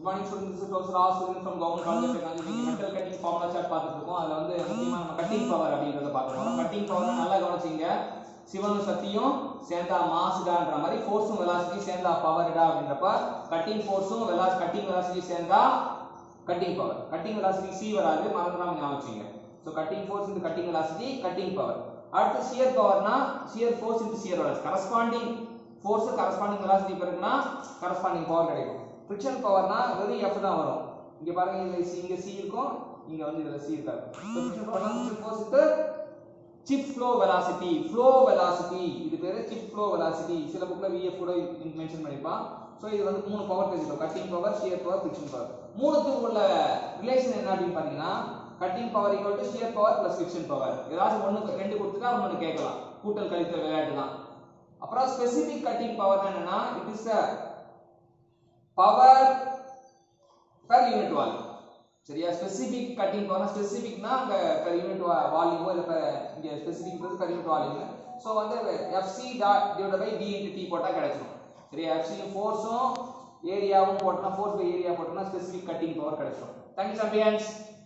morning students க்ளோஸ் ரா student from government college of technology இன்னைக்கு மெட்டல் கட்டிங் ஃபார்முலா சார்ட் பார்த்துட்டு இருக்கோம் அதுல வந்து முக்கியமா நம்ம கட்டிங் பவர் அப்படின்றத பார்க்க போறோம் கட்டிங் பவர் நல்லா கவனிச்சிங்க சிவனும் சக்தியும் சேர்ந்தா மாசுடான்ற மாதிரி ஃபோர்ஸும் வெலாசிட்டி சேர்ந்தா பவர்டா அப்படின்றப்ப கட்டிங் ஃபோர்ஸும் வெலாஸ் கட்டிங் வெலாசிட்டி சேர்ந்தா cutting power cutting velocity C வராது மறந்துடாம ஞாபகம் வச்சுங்க so cutting force into cutting velocity cutting power அடுத்து சியர் பவர்னா shear force into shear velocity corresponding force corresponding velocity பிறகுனா கரஸ்பாண்டிங் பவர் கிடைக்கும் ஃபிரிக்ஷன் பவர்னா வெறும் எஃப் தான் வரும் இங்க பாருங்க இதுல C- இங்க சி இருக்கும் இங்க வந்து இதுல சி இருக்காது ஸோ ஃபிரிக்ஷன் பவர்னா friction force into chip flow velocity flow velocity இது பேரு சிப் ஃப்ளோ வெலாசிட்டி சில புக்ல விஎஃப் கூட மென்ஷன் பண்ணிருப்பான் ஸோ இது வந்து மூணு பவர் தெரிஞ்சுக்கோ cutting power shear power friction power மூணுத்துக்கும் உள்ள ரிலேஷன் என்ன அப்படின்னு பாத்தீங்கன்னா cutting power equal to shear power plus friction power ஏதாச்சும் ஒண்ணு ரெண்டு கொடுத்துட்டா ஒண்ணு கேட்கலாம் கூட்டல் கழித்தல் விளையாட்டு தான் அப்புறம் ஸ்பெசிபிக் கட்டிங் பவர் என்னன்னா it is a power per unit volume சரியா ஸ்பெசிபிக் கட்டிங் பவர் ஸ்பெசிபிக்னா அங்க பெர் யூனிட் வால்யூமோ இல்ல per- இங்க specific per unit volume so வந்து fc dot divide by d into t போட்டா கிடைச்சிடும் சரியா fc ஃபோர்ஸும் ஏரியாவும் போட்டா ஃபோர்ஸ் பை ஏரியா போட்டா ஸ்பெசிபிக் கட்டிங் பவர் கிடைச்சிடும் தேங்க்யூ சாம்பியன்ஸ்